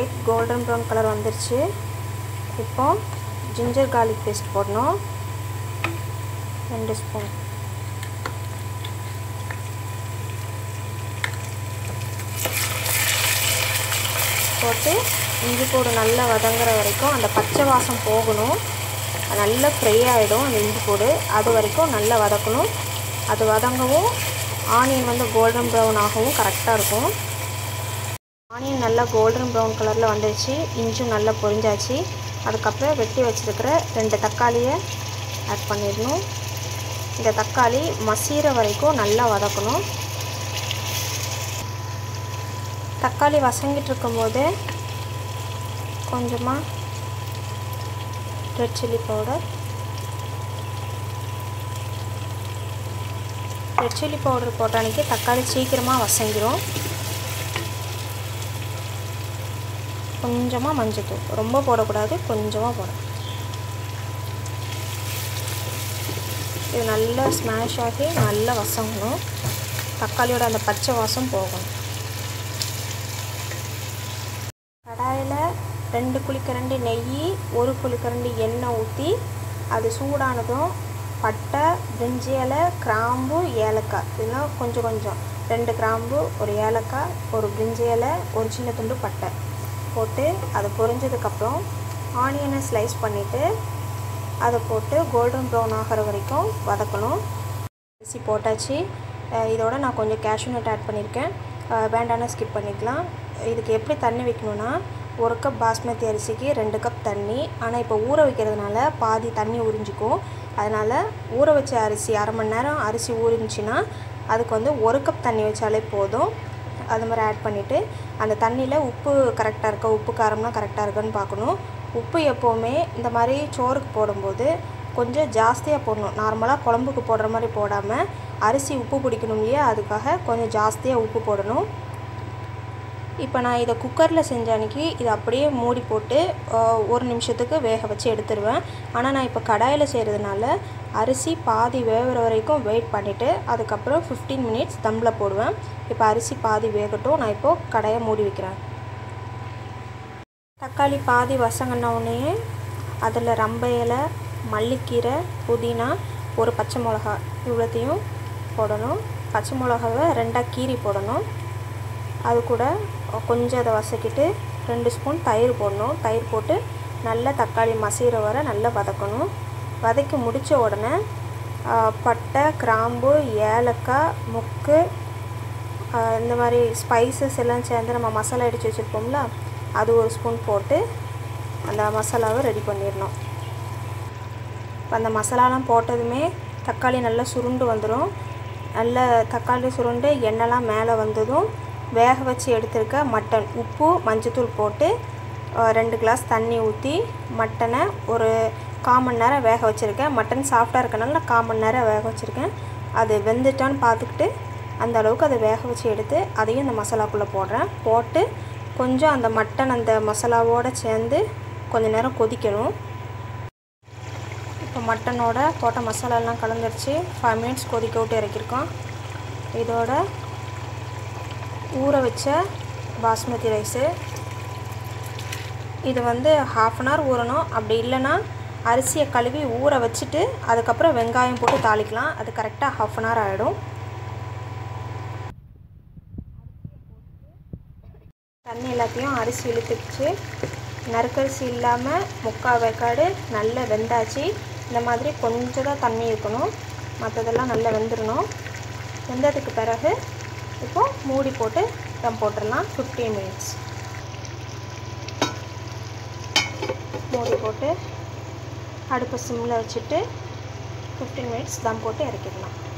light golden brown colour வந்துருச்சு இப்போ ginger garlic paste போடணும் ரெண்டு ஸ்பூன் போட்டு இஞ்சி பூடு நல்லா வதங்குற வரைக்கும் அந்த பச்சை வாசம் போகணும் நல்லா ஃப்ரை ஆகிடும் அந்த இஞ்சி பூடு அது வரைக்கும் நல்லா வதக்கணும் அது வதங்கவும் ஆனியன் வந்து கோல்டன் ப்ரௌன் ஆகவும் கரெக்டாக இருக்கும் ஆனியன் நல்லா கோல்டன் ப்ரௌன் கலரில் வந்துடுச்சு இஞ்சும் நல்லா பொரிஞ்சாச்சு அதுக்கப்புறம் வெட்டி வச்சுருக்கிற ரெண்டு தக்காளியை ஆட் பண்ணிடணும் இந்த தக்காளி மசீர வரைக்கும் நல்லா வதக்கணும் தக்காளி வசங்கிட்டு இருக்கும்போது கொஞ்சமாக red chilli powder red chilli powder போட்ட அன்றைக்கி தக்காளி சீக்கிரமாக வசங்கிரும் கொஞ்சமாக மஞ்சத்தூள் ரொம்ப போடக்கூடாது கொஞ்சமாக போடணும் இது நல்லா ஸ்மாஷ் ஆகி நல்லா வசங்கணும் தக்காளியோட அந்த பச்சை வாசம் போகணும் கடாயில் ரெண்டு குழிக்கரண்டி நெய் ஒரு குழிக்கரண்டி எண்ணெய் ஊற்றி அது சூடானதும் பட்டை பிரிஞ்சி இலை கிராம்பு ஏலக்காய் இதெல்லாம் கொஞ்சம் கொஞ்சம் ரெண்டு கிராம்பு ஒரு ஏலக்காய் ஒரு பிரிஞ்சி இலை ஒரு சின்ன துண்டு பட்டை போட்டு அது பொரிஞ்சதுக்கப்புறம் ஆனியனை ஸ்லைஸ் பண்ணிவிட்டு அதை போட்டு கோல்டன் ப்ரௌன் ஆகிற வரைக்கும் வதக்கணும் அரிசி போட்டாச்சு இதோட நான் கொஞ்சம் கேஷ்யூ நட் ஆட் பண்ணியிருக்கேன் வேண்டானா ஸ்கிப் பண்ணிக்கலாம் இதுக்கு எப்படி தண்ணி வைக்கணுன்னா ஒரு கப் பாஸ்மதி அரிசிக்கு ரெண்டு கப் தண்ணி ஆனால் இப்போ ஊற வைக்கிறதுனால பாதி தண்ணி உறிஞ்சிக்கும் அதனால் ஊற வச்ச அரிசி அரை மணி நேரம் அரிசி ஊறிஞ்சின்னா அதுக்கு வந்து ஒரு கப் தண்ணி வச்சாலே போதும் அது மாதிரி ஆட் பண்ணிவிட்டு அந்த தண்ணியில் உப்பு கரெக்டாக இருக்கா உப்பு காரம்லாம் கரெக்டாக இருக்கான்னு பார்க்கணும் உப்பு எப்போவுமே இந்த மாதிரி சோறுக்கு போடும்போது கொஞ்சம் ஜாஸ்தியாக போடணும் நார்மலாக குழம்புக்கு போடுற மாதிரி போடாமல் அரிசி உப்பு பிடிக்கணும் இல்லையா அதுக்காக கொஞ்சம் ஜாஸ்தியாக உப்பு போடணும் இப்போ நான் இதை குக்கரில் செஞ்ச அன்றைக்கி இதை அப்படியே மூடி போட்டு ஒரு நிமிஷத்துக்கு வேக வச்சு எடுத்துருவேன் ஆனால் நான் இப்போ கடாயில் செய்கிறதுனால அரிசி பாதி வேகிற வரைக்கும் வெயிட் பண்ணிவிட்டு அதுக்கப்புறம் ஃபிஃப்டீன் மினிட்ஸ் தம்பில் போடுவேன் இப்போ அரிசி பாதி வேகட்டும் நான் இப்போது கடாயை மூடி வைக்கிறேன் தக்காளி பாதி வசங்கின உடனே அதில் ரம்ப இலை மல்லிக்கீரை புதினா ஒரு பச்சை மிளகா இவ்வளோத்தையும் போடணும் பச்சை மிளகாவை ரெண்டாக கீரி போடணும் அது கூட கொஞ்சம் அதை வசக்கிட்டு ரெண்டு ஸ்பூன் தயிர் போடணும் தயிர் போட்டு நல்லா தக்காளி மசிகிற வர நல்லா வதக்கணும் வதக்கி முடித்த உடனே பட்டை கிராம்பு ஏலக்காய் முக்கு இந்த மாதிரி ஸ்பைசஸ் எல்லாம் சேர்ந்து நம்ம மசாலா அடித்து வச்சுருப்போம்ல அது ஒரு ஸ்பூன் போட்டு அந்த மசாலாவை ரெடி பண்ணிடணும் இப்போ அந்த மசாலாலாம் போட்டதுமே தக்காளி நல்லா சுருண்டு வந்துடும் நல்ல தக்காளி சுருண்டு எண்ணெய்லாம் மேலே வந்ததும் வேக வச்சு எடுத்திருக்க மட்டன் உப்பு மஞ்சத்தூள் போட்டு ரெண்டு கிளாஸ் தண்ணி ஊற்றி மட்டனை ஒரு காமன் நேரம் வேக வச்சுருக்கேன் மட்டன் சாஃப்டாக இருக்கனால காமன் நேரம் வேக வச்சுருக்கேன் அது வெந்துட்டான்னு பார்த்துக்கிட்டு அந்த அளவுக்கு அதை வேக வச்சு எடுத்து அதையும் இந்த மசாலாக்குள்ளே போடுறேன் போட்டு கொஞ்சம் அந்த மட்டன் அந்த மசாலாவோடு சேர்ந்து கொஞ்சம் நேரம் கொதிக்கணும் இப்போ மட்டனோட போட்ட மசாலாலாம் கலந்துருச்சு ஃபைவ் மினிட்ஸ் கொதிக்க விட்டு இறக்கிருக்கோம் இதோட ஊற வச்ச பாஸ்மதி ரைஸு இது வந்து ஹாஃப் அன் ஹவர் ஊறணும் அப்படி இல்லைன்னா அரிசியை கழுவி ஊற வச்சுட்டு அதுக்கப்புறம் வெங்காயம் போட்டு தாளிக்கலாம் அது கரெக்டாக ஹாஃப் அன் ஹவர் ஆகிடும் தண்ணி எல்லாத்தையும் அரிசி இழுத்துச்சு நறுக்கரிசி இல்லாமல் முக்கால் வேக்காடு நல்லா வெந்தாச்சு இந்த மாதிரி கொஞ்சம் தான் தண்ணி இருக்கணும் மற்றதெல்லாம் நல்லா வெந்துடணும் வெந்ததுக்கு பிறகு இப்போது மூடி போட்டு தம் போட்டுடலாம் ஃபிஃப்டீன் மினிட்ஸ் மூடி போட்டு அடுப்பு சிம்மில் வச்சுட்டு ஃபிஃப்டீன் மினிட்ஸ் தம் போட்டு இறக்கிடலாம்